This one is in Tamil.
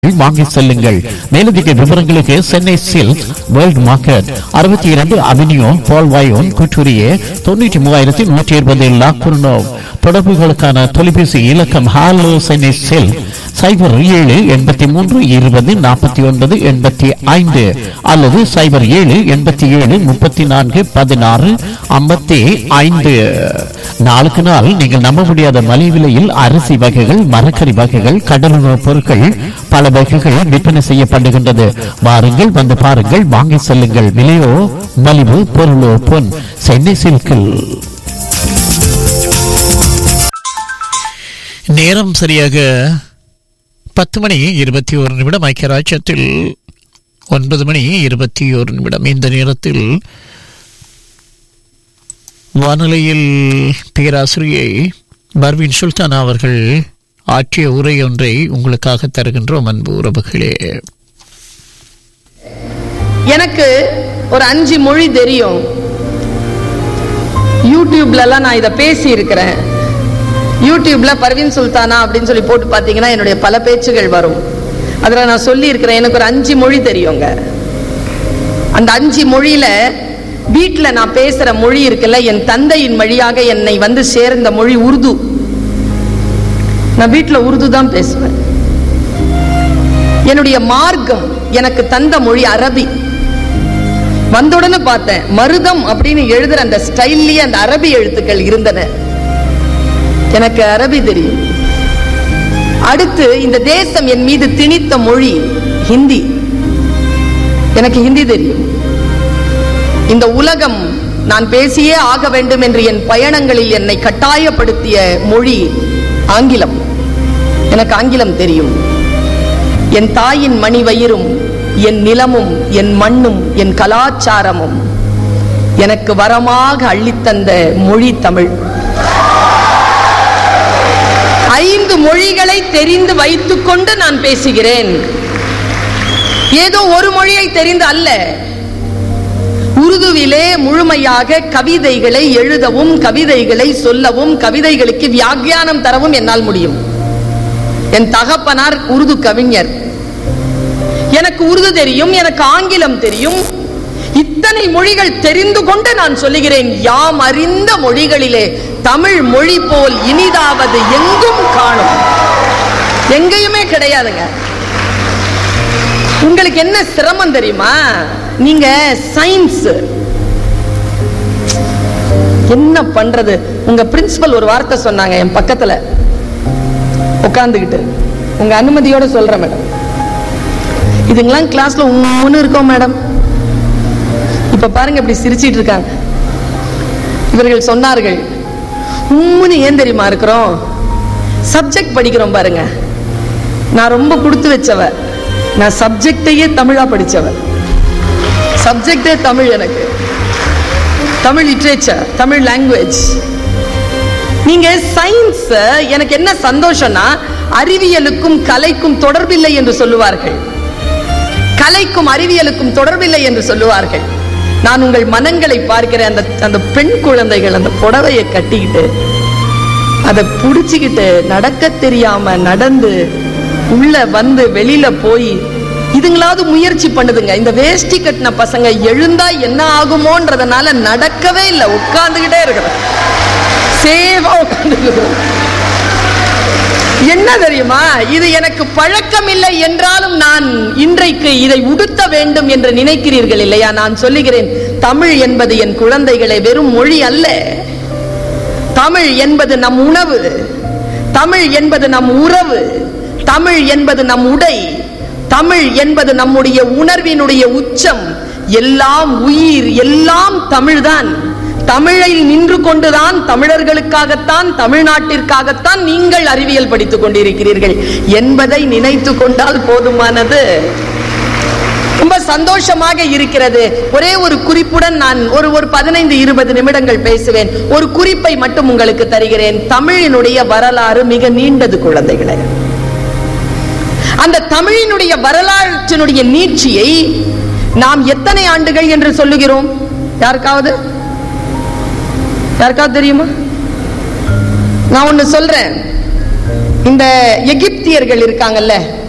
வாங்கி செல்லுங்கள் மேலதிக விவரங்களுக்கு சென்னை சில்க் வேர்ல்ட் மார்க்கெட் அறுபத்தி இரண்டு அவென்யூ பால்வாயோன் குற்றூரியே தொண்ணூற்றி மூவாயிரத்தி நூற்றி இருபது லாக்குர்னோ தொடர்புகளுக்கான தொலைபேசி இலக்கம் ஹாலோ சென்னை சில்க் சைபர் ஏழு எண்பத்தி மூன்று இருபது நாற்பத்தி ஒன்பது எண்பத்தி ஐந்து அல்லது சைபர் ஏழு எண்பத்தி ஏழு முப்பத்தி நான்கு பதினாறு ஐம்பத்தி ஐந்து நாளுக்கு நாள் நீங்கள் நம்ப முடியாத மலிவு விலையில் அரிசி வகைகள் மரக்கறி வகைகள் கடலுணவுப் பொருட்கள் பல வகைகள் விற்பனை செய்யப்படுகின்றது வாருங்கள் வந்து பாருங்கள் வாங்கி செல்லுங்கள் விலையோ மலிவு பொருளோ பொன் சென்னை சில்கில் நேரம் சரியாக பத்து மணி இருபத்தி ஒரு நிமிடம் ஐக்கிய ராஜ்யத்தில் ஒன்பது மணி இருபத்தி ஒரு நிமிடம் இந்த நேரத்தில் வானொலியில் பேராசிரியை பர்வீன் சுல்தானா அவர்கள் ஆற்றிய உரை ஒன்றை உங்களுக்காக தருகின்றோம் அன்பு உறவுகளே எனக்கு ஒரு அஞ்சு மொழி தெரியும் யூடியூப்ல எல்லாம் நான் இதை பேசி இருக்கிறேன் யூடியூப்ல பர்வீன் சுல்தானா அப்படின்னு சொல்லி போட்டு பார்த்தீங்கன்னா என்னுடைய பல பேச்சுகள் வரும் அதில் நான் சொல்லி இருக்கிறேன் எனக்கு ஒரு அஞ்சு மொழி தெரியுங்க அந்த அஞ்சு மொழியில வீட்டில் நான் பேசுற மொழி இருக்குல்ல என் தந்தையின் வழியாக என்னை வந்து சேர்ந்த மொழி உருது நான் வீட்டில் உருது தான் பேசுவேன் என்னுடைய மார்க்கம் எனக்கு தந்த மொழி அரபி வந்தவுடனே பார்த்தேன் மருதம் அப்படின்னு எழுதுற அந்த ஸ்டைல்லயே அந்த அரபி எழுத்துக்கள் இருந்தன எனக்கு அரபி தெரியும் அடுத்து இந்த தேசம் என் மீது திணித்த மொழி ஹிந்தி எனக்கு ஹிந்தி தெரியும் இந்த உலகம் நான் பேசியே ஆக வேண்டும் என்று என் பயணங்களில் என்னை கட்டாயப்படுத்திய மொழி ஆங்கிலம் எனக்கு ஆங்கிலம் தெரியும் என் தாயின் மணி வயிறும் என் நிலமும் என் மண்ணும் என் கலாச்சாரமும் எனக்கு வரமாக அள்ளித்தந்த மொழி தமிழ் ஐந்து மொழிகளை தெரிந்து வைத்துக்கொண்டு நான் பேசுகிறேன் ஏதோ ஒரு மொழியை தெரிந்து அல்ல உருதுவிலே முழுமையாக கவிதைகளை எழுதவும் கவிதைகளை சொல்லவும் கவிதைகளுக்கு வியாக்கியானம் தரவும் என்னால் முடியும் என் தகப்பனார் உருது கவிஞர் எனக்கு உருது தெரியும் எனக்கு ஆங்கிலம் தெரியும் இத்தனை மொழிகள் தெரிந்து கொண்டு நான் சொல்லுகிறேன் யாம் அறிந்த மொழிகளிலே தமிழ் மொழி போல் இனிதாவது எங்கும் காணும் எங்கேயுமே கிடையாதுங்க உங்களுக்கு என்ன சிரமம் தெரியுமா நீங்க சயின்ஸ் என்ன பண்றது உங்க பிரின்சிபல் ஒரு வார்த்தை சொன்னாங்க என் பக்கத்துல உட்காந்துக்கிட்டு உங்க அனுமதியோட சொல்றேன் மேடம் இதுங்கெல்லாம் கிளாஸ்ல உம்முன்னு இருக்கோம் மேடம் இப்ப பாருங்க இப்படி சிரிச்சிட்டு இருக்காங்க இவர்கள் சொன்னார்கள் உம்முன்னு ஏன் தெரியுமா இருக்கிறோம் சப்ஜெக்ட் படிக்கிறோம் பாருங்க நான் ரொம்ப கொடுத்து வச்சவ நான் சப்ஜெக்டையே தமிழா படிச்சவ சப்ஜெக்டே தமிழ் எனக்கு தமிழ் லிட்ரேச்சர் தமிழ் லாங்குவேஜ் நீங்க சயின்ஸ் எனக்கு என்ன சந்தோஷம்னா அறிவியலுக்கும் கலைக்கும் தொடர்பில்லை என்று சொல்லுவார்கள் கலைக்கும் அறிவியலுக்கும் தொடர்பில்லை என்று சொல்லுவார்கள் நான் உங்கள் மனங்களை பார்க்கிறேன் அந்த அந்த பெண் குழந்தைகள் அந்த புடவையை கட்டிக்கிட்டு அதை புடிச்சுக்கிட்டு நடக்க தெரியாம நடந்து உள்ள வந்து வெளியில போய் இதுங்களாவது முயற்சி பண்ணுதுங்க இந்த வேஷ்டி கட்டின பசங்க எழுந்தா என்ன ஆகுமோன்றதுனால நடக்கவே இல்லை உட்கார்ந்துகிட்டே இருக்கிறேன் சேவா உட்கார்ந்து என்ன தெரியுமா இது எனக்கு பழக்கம் இல்லை என்றாலும் நான் இன்றைக்கு இதை உடுத்த வேண்டும் என்று நினைக்கிறீர்கள் இல்லையா நான் சொல்லுகிறேன் தமிழ் என்பது என் குழந்தைகளை வெறும் மொழி அல்ல தமிழ் என்பது நம் உணவு தமிழ் என்பது நம் உறவு தமிழ் என்பது நம் உடை தமிழ் என்பது நம்முடைய உணர்வினுடைய உச்சம் எல்லாம் உயிர் எல்லாம் தமிழ்தான் தமிழில் நின்று கொண்டுதான் தமிழர்களுக்காகத்தான் தமிழ்நாட்டிற்காகத்தான் நீங்கள் அறிவியல் படித்துக் கொண்டிருக்கிறீர்கள் என்பதை நினைத்து கொண்டால் போதுமானது ரொம்ப சந்தோஷமாக இருக்கிறது ஒரே ஒரு குறிப்புடன் நான் ஒரு ஒரு பதினைந்து இருபது நிமிடங்கள் பேசுவேன் ஒரு குறிப்பை மட்டும் உங்களுக்கு தருகிறேன் தமிழினுடைய வரலாறு மிக நீண்டது குழந்தைகளே அந்த தமிழினுடைய வரலாற்றினுடைய நீட்சியை நாம் எத்தனை ஆண்டுகள் என்று சொல்லுகிறோம் யாருக்காவது யாருக்காவது தெரியுமா நான் ஒண்ணு சொல்றேன் இந்த எகிப்தியர்கள் இருக்காங்கல்ல